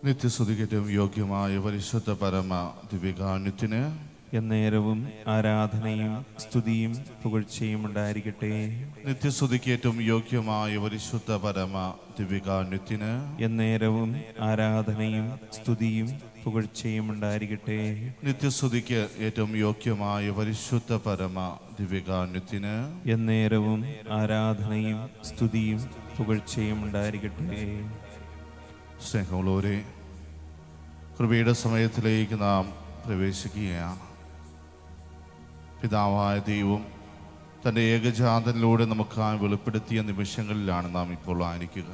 നിത്യസ്തുതിക്കറ്റും യോഗ്യമായ പരിശുദ്ധ പരമ ദിവ്യകാന്യത്തിന് എന്നേരവും ആരാധനയും സ്തുതിയും പുകഴ്ചയും ഉണ്ടായിരിക്കട്ടെ നിത്യസ്തുതിക്കേറ്റവും യോഗ്യമായ പരിശുദ്ധ പരമ ദിവ്യകാന്യത്തിന് എന്നേരവും ആരാധനയും സ്തുതിയും പുകഴ്ചയും ഉണ്ടായിരിക്കട്ടെ നിത്യസ്തുതിക്ക് ഏറ്റവും യോഗ്യമായ പരിശുദ്ധ പരമ ദിവ്യകാന്യത്തിന് എന്നേരവും ആരാധനയും സ്തുതിയും പുകഴ്ചയും ഉണ്ടായിരിക്കട്ടെ സ്നേഹമുള്ളവരെ കൃപയുടെ സമയത്തിലേക്ക് നാം പ്രവേശിക്കുകയാണ് പിതാവായ ദൈവം തൻ്റെ ഏകജാതനിലൂടെ നമുക്കായി വെളിപ്പെടുത്തിയ നിമിഷങ്ങളിലാണ് നാം ഇപ്പോൾ ആയിരിക്കുക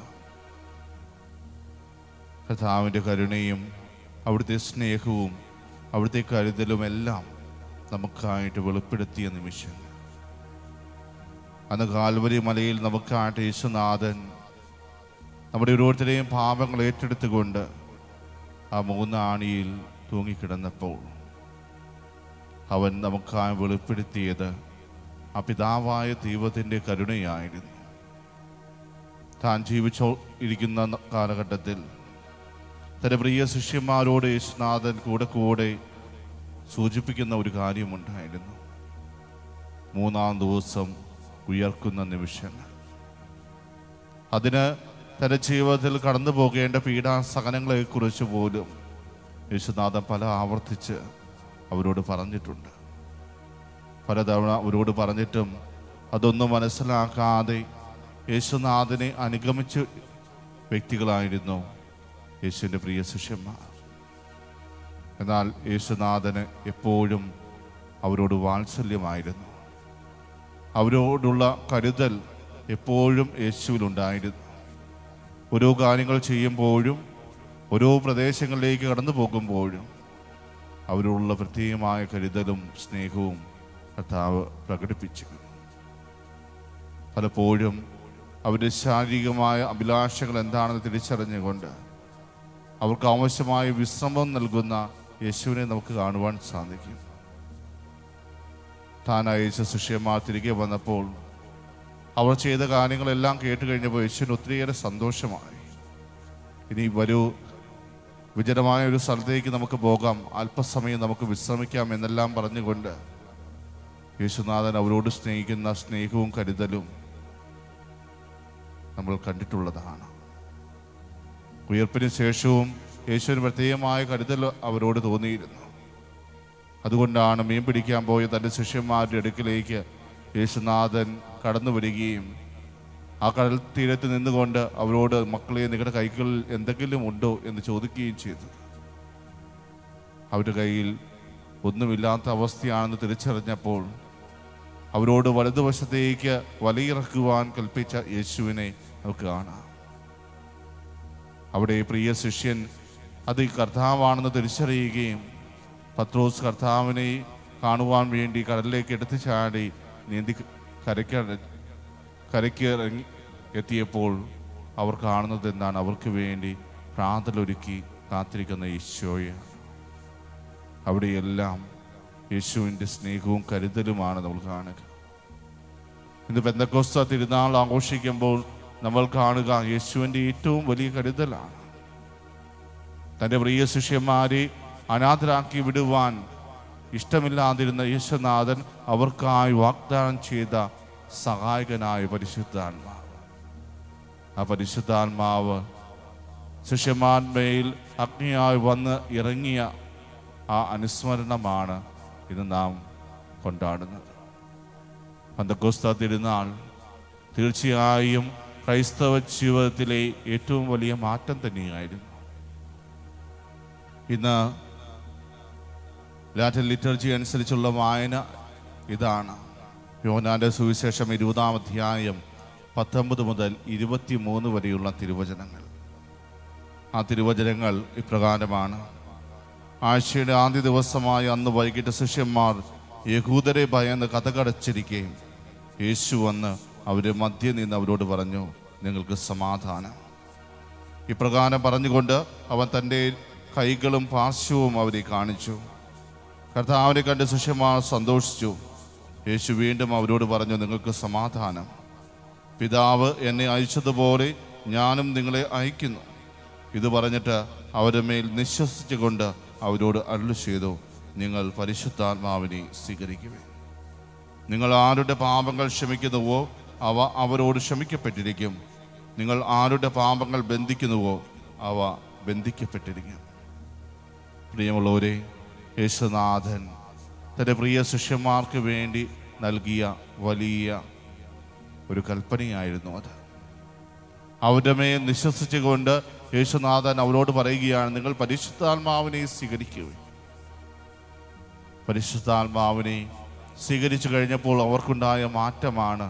കഥാവിൻ്റെ കരുണയും അവിടുത്തെ സ്നേഹവും അവിടുത്തെ കരുതലും എല്ലാം നമുക്കായിട്ട് വെളിപ്പെടുത്തിയ നിമിഷങ്ങൾ അന്ന് കാൽവരി മലയിൽ നമുക്കായിട്ട് യേശുനാഥൻ നമ്മുടെ ഓരോരുത്തരെയും പാപങ്ങൾ ഏറ്റെടുത്തുകൊണ്ട് ആ മൂന്നാണിയിൽ തൂങ്ങിക്കിടന്നപ്പോൾ അവൻ നമുക്കായി വെളിപ്പെടുത്തിയത് ആ പിതാവായ ദൈവത്തിൻ്റെ കരുണയായിരുന്നു താൻ ജീവിച്ചോ ഇരിക്കുന്ന കാലഘട്ടത്തിൽ തൻ്റെ പ്രിയ ശിഷ്യന്മാരോട് യേശുനാഥൻ കൂടെ കൂടെ സൂചിപ്പിക്കുന്ന ഒരു കാര്യമുണ്ടായിരുന്നു മൂന്നാം ദിവസം ഉയർക്കുന്ന നിമിഷങ്ങൾ അതിന് തൻ്റെ ജീവിതത്തിൽ കടന്നു പോകേണ്ട പീഡാസഹനങ്ങളെക്കുറിച്ച് പോലും യേശുനാഥൻ പല ആവർത്തിച്ച് അവരോട് പറഞ്ഞിട്ടുണ്ട് പലതവണ അവരോട് പറഞ്ഞിട്ടും അതൊന്നും മനസ്സിലാക്കാതെ യേശുനാഥനെ അനുഗമിച്ച വ്യക്തികളായിരുന്നു യേശുവിൻ്റെ പ്രിയ ശിഷ്യന്മാർ എന്നാൽ യേശുനാഥന് എപ്പോഴും അവരോട് വാത്സല്യമായിരുന്നു അവരോടുള്ള കരുതൽ എപ്പോഴും യേശുവിലുണ്ടായിരുന്നു ഓരോ കാര്യങ്ങൾ ചെയ്യുമ്പോഴും ഓരോ പ്രദേശങ്ങളിലേക്ക് കടന്നു പോകുമ്പോഴും അവരോടുള്ള പ്രത്യേകമായ കരുതലും സ്നേഹവും കർത്താവ് പ്രകടിപ്പിച്ചു പലപ്പോഴും അവരുടെ ശാരീരികമായ അഭിലാഷങ്ങൾ എന്താണെന്ന് തിരിച്ചറിഞ്ഞുകൊണ്ട് അവർക്ക് ആവശ്യമായ വിശ്രമം നൽകുന്ന യേശുവിനെ നമുക്ക് കാണുവാൻ സാധിക്കും താൻ അയച്ച ശിഷ്യന്മാർ തിരികെ വന്നപ്പോൾ അവർ ചെയ്ത കാര്യങ്ങളെല്ലാം കേട്ട് കഴിഞ്ഞപ്പോൾ യേശുവിന് ഒത്തിരിയേറെ സന്തോഷമായി ഇനി വരൂ വിജനമായ ഒരു സ്ഥലത്തേക്ക് നമുക്ക് പോകാം അല്പസമയം നമുക്ക് വിശ്രമിക്കാം എന്നെല്ലാം പറഞ്ഞുകൊണ്ട് യേശുനാഥൻ അവരോട് സ്നേഹിക്കുന്ന സ്നേഹവും കരുതലും നമ്മൾ കണ്ടിട്ടുള്ളതാണ് ഉയർപ്പിന് ശേഷവും യേശുവിന് പ്രത്യേകമായ കരുതൽ അവരോട് തോന്നിയിരുന്നു അതുകൊണ്ടാണ് മീൻ പിടിക്കാൻ പോയ തൻ്റെ ശിഷ്യന്മാരുടെ അടുക്കിലേക്ക് യേശുനാഥൻ കടന്നു വരികയും ആ കടൽ തീരത്ത് നിന്നുകൊണ്ട് അവരോട് മക്കളെ നിങ്ങളുടെ കൈകളിൽ എന്തെങ്കിലും ഉണ്ടോ എന്ന് ചോദിക്കുകയും ചെയ്തു അവരുടെ കയ്യിൽ ഒന്നുമില്ലാത്ത അവസ്ഥയാണെന്ന് തിരിച്ചറിഞ്ഞപ്പോൾ അവരോട് വലതുവശത്തേക്ക് വലയിറക്കുവാൻ കൽപ്പിച്ച യേശുവിനെ നമുക്ക് കാണാം അവിടെ പ്രിയ ശിഷ്യൻ അത് ഈ കർത്താവാണെന്ന് തിരിച്ചറിയുകയും പത്രോസ് കർത്താവിനെ കാണുവാൻ വേണ്ടി കടലിലേക്ക് എടുത്തു ചാടി നീന്തി കരയ്ക്ക് കരയ്ക്ക് ഇറങ്ങി എത്തിയപ്പോൾ അവർ കാണുന്നത് എന്താണ് അവർക്ക് വേണ്ടി പ്രാതലൊരുക്കി കാത്തിരിക്കുന്ന ഈശോയെ അവിടെയെല്ലാം യേശുവിൻ്റെ സ്നേഹവും കരുതലുമാണ് നമ്മൾ കാണുക ഇന്ന് പെന്തക്കോസ്ത തിരുനാൾ ആഘോഷിക്കുമ്പോൾ നമ്മൾ കാണുക യേശുവിൻ്റെ ഏറ്റവും വലിയ കരുതലാണ് തൻ്റെ പ്രിയ ശിഷ്യന്മാരെ അനാഥരാക്കി വിടുവാൻ ഇഷ്ടമില്ലാതിരുന്ന യേശുനാഥൻ അവർക്കായി വാഗ്ദാനം ചെയ്ത സഹായകനായ പരിശുദ്ധാത്മാവ് ആ പരിശുദ്ധാത്മാവ് ശിഷ്യന്മാന്മയിൽ അഗ്നിയായി വന്ന് ഇറങ്ങിയ ആ അനുസ്മരണമാണ് ഇന്ന് നാം കൊണ്ടാടുന്നത് പന്തക്കോസ്ത തിരുനാൾ തീർച്ചയായും ക്രൈസ്തവ ജീവിതത്തിലെ ഏറ്റവും വലിയ മാറ്റം തന്നെയായിരുന്നു ഇന്ന് ലാറ്റിൻ ലിറ്റർജി അനുസരിച്ചുള്ള വായന ഇതാണ് യോനാന്റെ സുവിശേഷം ഇരുപതാം അധ്യായം പത്തൊമ്പത് മുതൽ ഇരുപത്തി മൂന്ന് വരെയുള്ള തിരുവചനങ്ങൾ ആ തിരുവചനങ്ങൾ ഇപ്രകാരമാണ് ആഴ്ചയുടെ ആദ്യ ദിവസമായ അന്ന് വൈകിട്ട് ശിഷ്യന്മാർ യഹൂദരെ ഭയന്ന് കഥകടച്ചിരിക്കുകയും യേശു വന്ന് അവരുടെ മധ്യ നിന്ന് അവരോട് പറഞ്ഞു നിങ്ങൾക്ക് സമാധാനം ഇപ്രകാരം പറഞ്ഞുകൊണ്ട് അവൻ തൻ്റെ കൈകളും പാർശ്വവും അവരെ കാണിച്ചു കർത്താവിനെ കണ്ട് ശിഷ്യന്മാർ സന്തോഷിച്ചു യേശു വീണ്ടും അവരോട് പറഞ്ഞു നിങ്ങൾക്ക് സമാധാനം പിതാവ് എന്നെ അയച്ചതുപോലെ ഞാനും നിങ്ങളെ അയക്കുന്നു ഇത് പറഞ്ഞിട്ട് അവരുടെ മേൽ നിശ്വസിച്ചുകൊണ്ട് അവരോട് അരുളി ചെയ്തു നിങ്ങൾ പരിശുദ്ധാത്മാവിനെ സ്വീകരിക്കുവേ നിങ്ങൾ ആരുടെ പാപങ്ങൾ ക്ഷമിക്കുന്നുവോ അവ അവരോട് ക്ഷമിക്കപ്പെട്ടിരിക്കും നിങ്ങൾ ആരുടെ പാപങ്ങൾ ബന്ധിക്കുന്നുവോ അവ ബന്ധിക്കപ്പെട്ടിരിക്കും പ്രിയമുള്ളവരെ യേശുനാഥൻ തൻ്റെ പ്രിയ ശിഷ്യന്മാർക്ക് വേണ്ടി നൽകിയ വലിയ ഒരു കൽപ്പനയായിരുന്നു അത് അവരുടെ മേൽ നിശ്വസിച്ചുകൊണ്ട് യേശുനാഥൻ അവരോട് പറയുകയാണ് നിങ്ങൾ പരിശുദ്ധാത്മാവിനെ സ്വീകരിക്കുക പരിശുദ്ധാത്മാവിനെ സ്വീകരിച്ചു കഴിഞ്ഞപ്പോൾ അവർക്കുണ്ടായ മാറ്റമാണ്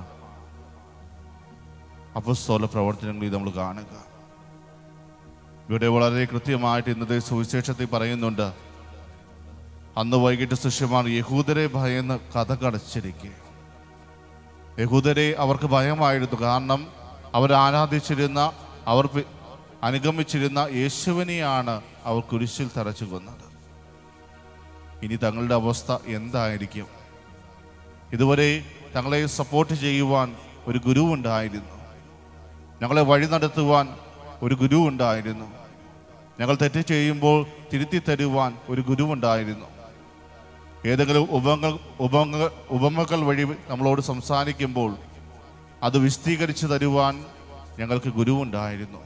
അപ്പസ്തോല പ്രവർത്തനങ്ങളിൽ നമ്മൾ കാണുക ഇവിടെ വളരെ കൃത്യമായിട്ട് ഇന്നത്തെ സുവിശേഷത്തിൽ പറയുന്നുണ്ട് അന്ന് വൈകിട്ട് ശിഷ്യന്മാർ യഹൂദരെ ഭയന്ന് കഥ കടച്ചിരിക്കുക യഹൂദരെ അവർക്ക് ഭയമായിരുന്നു കാരണം അവർ ആരാധിച്ചിരുന്ന അവർ പി- അനുഗമിച്ചിരുന്ന യേശുവിനെയാണ് അവർ കുരിശിൽ തറച്ചു കൊന്നത് ഇനി തങ്ങളുടെ അവസ്ഥ എന്തായിരിക്കും ഇതുവരെ തങ്ങളെ സപ്പോർട്ട് ചെയ്യുവാൻ ഒരു ഗുരു ഉണ്ടായിരുന്നു ഞങ്ങളെ വഴി നടത്തുവാൻ ഒരു ഗുരു ഉണ്ടായിരുന്നു ഞങ്ങൾ തെറ്റ് ചെയ്യുമ്പോൾ തിരുത്തി തരുവാൻ ഒരു ഗുരു ഉണ്ടായിരുന്നു ഏതെങ്കിലും ഉപങ്ങൾ ഉപങ്ങൾ ഉപമകൾ വഴി നമ്മളോട് സംസാരിക്കുമ്പോൾ അത് വിശദീകരിച്ചു തരുവാൻ ഞങ്ങൾക്ക് ഗുരു ഉണ്ടായിരുന്നു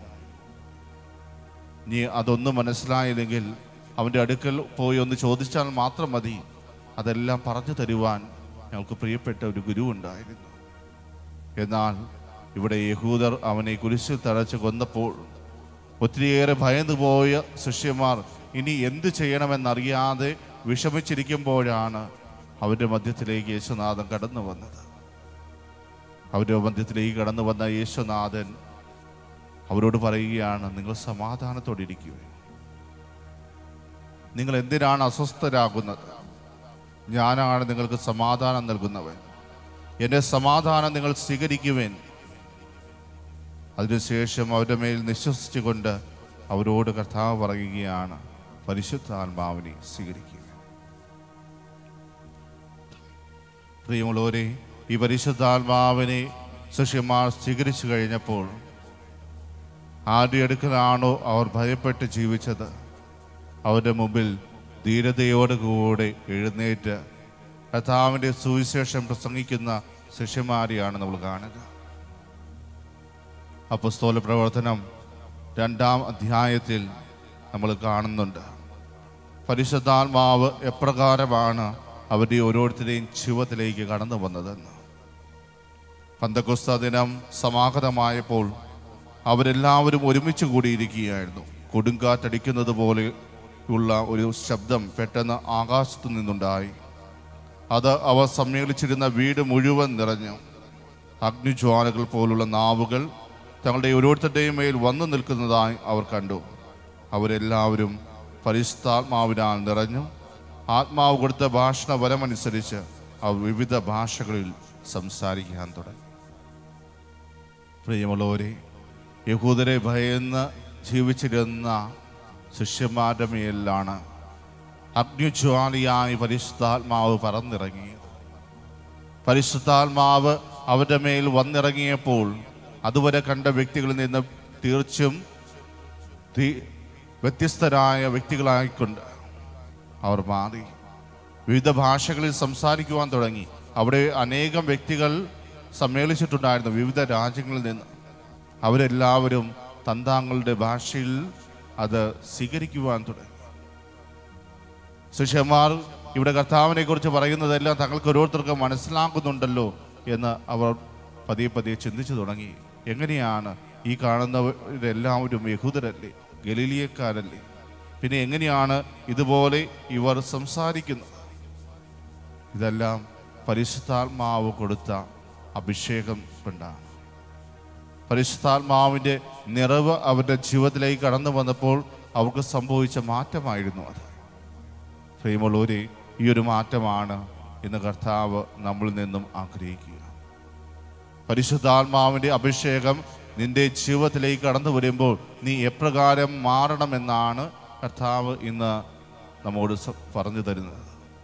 നീ അതൊന്നും മനസ്സിലായില്ലെങ്കിൽ അവൻ്റെ അടുക്കൽ പോയി ഒന്ന് ചോദിച്ചാൽ മാത്രം മതി അതെല്ലാം പറഞ്ഞു തരുവാൻ ഞങ്ങൾക്ക് പ്രിയപ്പെട്ട ഒരു ഗുരു ഉണ്ടായിരുന്നു എന്നാൽ ഇവിടെ യഹൂദർ അവനെ കുരിശിൽ തടച്ച് കൊന്നപ്പോൾ ഒത്തിരിയേറെ ഭയന്നു പോയ ശിഷ്യന്മാർ ഇനി എന്ത് ചെയ്യണമെന്നറിയാതെ വിഷമിച്ചിരിക്കുമ്പോഴാണ് അവരുടെ മധ്യത്തിലേക്ക് യേശുനാഥൻ കടന്നു വന്നത് അവരുടെ മധ്യത്തിലേക്ക് കടന്നു വന്ന യേശുനാഥൻ അവരോട് പറയുകയാണ് നിങ്ങൾ സമാധാനത്തോടെ ഇരിക്കുക നിങ്ങൾ എന്തിനാണ് അസ്വസ്ഥരാകുന്നത് ഞാനാണ് നിങ്ങൾക്ക് സമാധാനം നൽകുന്നവൻ എൻ്റെ സമാധാനം നിങ്ങൾ സ്വീകരിക്കുവേൻ അതിനുശേഷം അവരുടെ മേൽ നിശ്വസിച്ചുകൊണ്ട് അവരോട് കർത്താവ് പറയുകയാണ് പരിശുദ്ധാത്മാവിനെ സ്വീകരിക്കുക പ്രിയമുള്ളവരെ ഈ പരിശുദ്ധാത്മാവിനെ ശിഷ്യന്മാർ സ്വീകരിച്ചു കഴിഞ്ഞപ്പോൾ ആരുടെ അടുക്കലാണോ അവർ ഭയപ്പെട്ട് ജീവിച്ചത് അവരുടെ മുമ്പിൽ ധീരതയോടുകൂടെ എഴുന്നേറ്റ് കർത്താവിൻ്റെ സുവിശേഷം പ്രസംഗിക്കുന്ന ശിഷ്യന്മാരെയാണ് നമ്മൾ കാണുക അപ്പസ്തോല പ്രവർത്തനം രണ്ടാം അധ്യായത്തിൽ നമ്മൾ കാണുന്നുണ്ട് പരിശുദ്ധാത്മാവ് എപ്രകാരമാണ് അവരുടെ ഓരോരുത്തരെയും ജീവിതത്തിലേക്ക് കടന്നു വന്നതെന്ന് പന്തക്കുസ്ത ദിനം സമാഗതമായപ്പോൾ അവരെല്ലാവരും ഒരുമിച്ച് കൂടിയിരിക്കുകയായിരുന്നു കൊടുങ്കാറ്റടിക്കുന്നത് പോലെ ഉള്ള ഒരു ശബ്ദം പെട്ടെന്ന് ആകാശത്തു നിന്നുണ്ടായി അത് അവർ സമ്മേളിച്ചിരുന്ന വീട് മുഴുവൻ നിറഞ്ഞു അഗ്നിജ്വാലകൾ പോലുള്ള നാവുകൾ തങ്ങളുടെ ഓരോരുത്തരുടെയും മേൽ വന്നു നിൽക്കുന്നതായി അവർ കണ്ടു അവരെല്ലാവരും പരിശുദ്ധാത്മാവിനാൽ നിറഞ്ഞു ആത്മാവ് കൊടുത്ത ഭാഷണ വരമനുസരിച്ച് അവർ വിവിധ ഭാഷകളിൽ സംസാരിക്കാൻ തുടങ്ങി പ്രിയമുള്ളവരെ യഹൂദരെ ഭയന്ന് ജീവിച്ചിരുന്ന ശിഷ്യന്മാരുടെ മേലിലാണ് അഗ്നിജ്വാലിയായി പരിശുദ്ധാത്മാവ് പറന്നിറങ്ങിയത് പരിശുദ്ധാത്മാവ് അവരുടെ മേൽ വന്നിറങ്ങിയപ്പോൾ അതുവരെ കണ്ട വ്യക്തികളിൽ നിന്ന് തീർച്ചും തി- വ്യത്യസ്തരായ വ്യക്തികളായിക്കൊണ്ട് അവർ മാറി വിവിധ ഭാഷകളിൽ സംസാരിക്കുവാൻ തുടങ്ങി അവിടെ അനേകം വ്യക്തികൾ സമ്മേളിച്ചിട്ടുണ്ടായിരുന്നു വിവിധ രാജ്യങ്ങളിൽ നിന്ന് അവരെല്ലാവരും തന്താങ്ങളുടെ ഭാഷയിൽ അത് സ്വീകരിക്കുവാൻ തുടങ്ങി ശിഷ്യന്മാർ ഇവിടെ കർത്താവിനെ കുറിച്ച് പറയുന്നതെല്ലാം തങ്ങൾക്ക് ഓരോരുത്തർക്കും മനസ്സിലാക്കുന്നുണ്ടല്ലോ എന്ന് അവർ പതിയെ പതിയെ ചിന്തിച്ചു തുടങ്ങി എങ്ങനെയാണ് ഈ കാണുന്നവരെല്ലാവരും യഹൂദരല്ലേ ഗലീലിയക്കാരല്ലേ പിന്നെ എങ്ങനെയാണ് ഇതുപോലെ ഇവർ സംസാരിക്കുന്നത് ഇതെല്ലാം പരിശുദ്ധാത്മാവ് കൊടുത്ത അഭിഷേകം കൊണ്ടാണ് പരിശുദ്ധാത്മാവിൻ്റെ നിറവ് അവരുടെ ജീവിതത്തിലേക്ക് കടന്നു വന്നപ്പോൾ അവർക്ക് സംഭവിച്ച മാറ്റമായിരുന്നു അത് പ്രിയമുള്ളവരെ ഈ ഒരു മാറ്റമാണ് ഇന്ന് കർത്താവ് നമ്മളിൽ നിന്നും ആഗ്രഹിക്കുക പരിശുദ്ധാത്മാവിൻ്റെ അഭിഷേകം നിന്റെ ജീവിതത്തിലേക്ക് കടന്നു വരുമ്പോൾ നീ എപ്രകാരം മാറണമെന്നാണ് കർത്താവ് ഇന്ന് നമ്മോട് സ- പറഞ്ഞു തരുന്നത്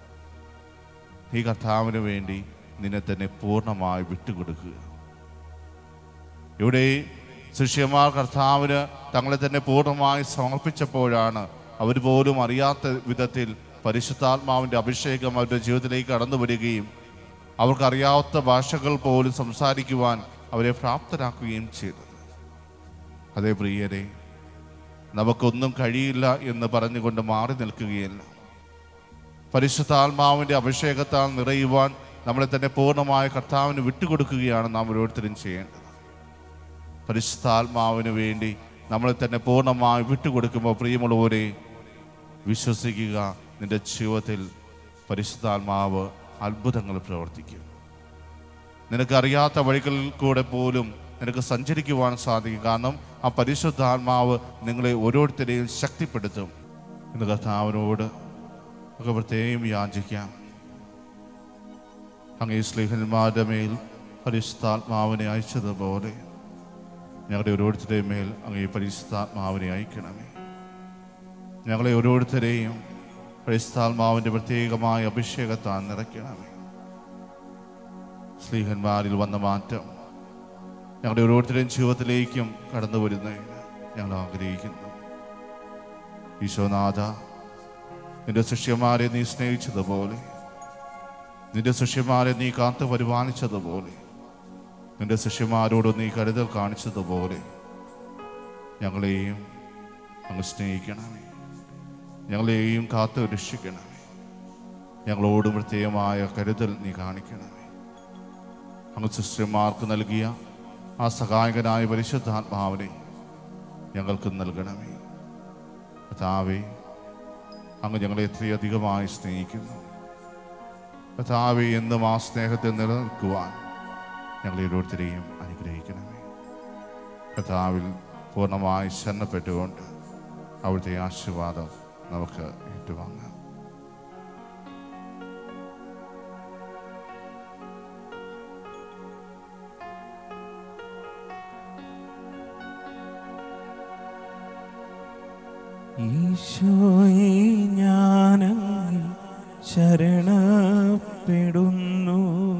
ഈ കർത്താവിന് വേണ്ടി നിന്നെ തന്നെ പൂർണ്ണമായി വിട്ടുകൊടുക്കുക ഇവിടെ ശിഷ്യന്മാർ കർത്താവിന് തങ്ങളെ തന്നെ പൂർണ്ണമായി സമർപ്പിച്ചപ്പോഴാണ് അവർ പോലും അറിയാത്ത വിധത്തിൽ പരിശുദ്ധാത്മാവിൻ്റെ അഭിഷേകം അവരുടെ ജീവിതത്തിലേക്ക് കടന്നു വരികയും അവർക്കറിയാത്ത ഭാഷകൾ പോലും സംസാരിക്കുവാൻ അവരെ പ്രാപ്തരാക്കുകയും ചെയ്തത് അതേ പ്രിയരെ നമുക്കൊന്നും കഴിയില്ല എന്ന് പറഞ്ഞുകൊണ്ട് മാറി നിൽക്കുകയല്ല പരിശുദ്ധാത്മാവിൻ്റെ അഭിഷേകത്താൽ നിറയുവാൻ നമ്മളെ തന്നെ പൂർണ്ണമായ കർത്താവിന് വിട്ടുകൊടുക്കുകയാണ് നാം ഓരോരുത്തരും ചെയ്യേണ്ടത് പരിശുദ്ധാത്മാവിന് വേണ്ടി നമ്മളെ തന്നെ പൂർണ്ണമായി വിട്ടുകൊടുക്കുമ്പോൾ പ്രിയമുള്ളവരെ വിശ്വസിക്കുക നിന്റെ ജീവിതത്തിൽ പരിശുദ്ധാത്മാവ് അത്ഭുതങ്ങൾ പ്രവർത്തിക്കും നിനക്കറിയാത്ത വഴികളിൽ കൂടെ പോലും നിനക്ക് സഞ്ചരിക്കുവാൻ സാധിക്കും കാരണം ആ പരിശുദ്ധാത്മാവ് നിങ്ങളെ ഓരോരുത്തരെയും ശക്തിപ്പെടുത്തും എന്ന് കർത്താവിനോട് ഒക്കെ പ്രത്യേകം യാചിക്കാം അങ്ങേ സ്ലേഹന്മാരുടെ മേൽ പരിശുദ്ധാത്മാവിനെ അയച്ചതുപോലെ ഞങ്ങളുടെ ഓരോരുത്തരുടെയും മേൽ അങ്ങേ പരിശുദ്ധാത്മാവിനെ അയക്കണമേ ഞങ്ങളെ ഓരോരുത്തരെയും പരിശുദ്ധാത്മാവിൻ്റെ പ്രത്യേകമായ അഭിഷേകത്താൽ നിറയ്ക്കണമേ സ്ലീഹന്മാരിൽ വന്ന മാറ്റം ഞങ്ങളുടെ ഓരോരുത്തരുടെയും ജീവിതത്തിലേക്കും കടന്നു വരുന്നതിന് ഞങ്ങൾ ആഗ്രഹിക്കുന്നു ഈശോനാഥ നിന്റെ ശിഷ്യന്മാരെ നീ സ്നേഹിച്ചതുപോലെ നിന്റെ ശിഷ്യന്മാരെ നീ കാത്തു പരിപാലിച്ചതുപോലെ നിന്റെ ശിഷ്യന്മാരോട് നീ കരുതൽ കാണിച്ചതുപോലെ ഞങ്ങളെയും അങ്ങ് സ്നേഹിക്കണമേ ഞങ്ങളെയും കാത്തു രക്ഷിക്കണമേ ഞങ്ങളോട് പ്രത്യേകമായ കരുതൽ നീ കാണിക്കണമേ അങ്ങ് ശിഷ്യന്മാർക്ക് നൽകിയ ആ സഹായകനായ പരിശുദ്ധാത്മാവിനെ ഞങ്ങൾക്ക് നൽകണമേ കഥാവേ അങ്ങ് ഞങ്ങളെ എത്രയധികമായി സ്നേഹിക്കുന്നു കഥാവെ എന്നും ആ സ്നേഹത്തിൽ നിലനിൽക്കുവാൻ ഞങ്ങളെ ഓരോരുത്തരെയും അനുഗ്രഹിക്കണമേ കഥാവിൽ പൂർണ്ണമായി ശരണപ്പെട്ടുകൊണ്ട് അവിടുത്തെ ആശീർവാദം നമുക്ക് ഏറ്റുവാങ്ങാം ഈശോയെ ഞാനങ്ങിൽ ശരണപ്പെടുന്നു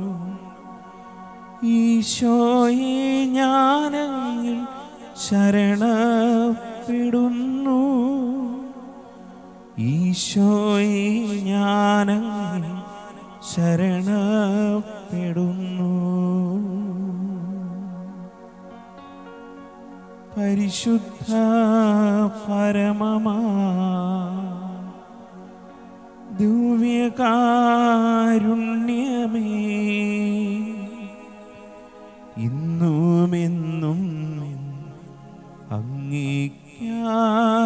ഈശോയെ ഞാനങ്ങിൽ ശരണപ്പെടുന്നു ഈശോയെ ഞാനങ്ങിൽ ശരണപ്പെടുന്നു പരിശുദ്ധ പരമമാ ദിവ്യകാരുണ്യമേ ഇന്നുമെന്നും അംഗീകാരാധന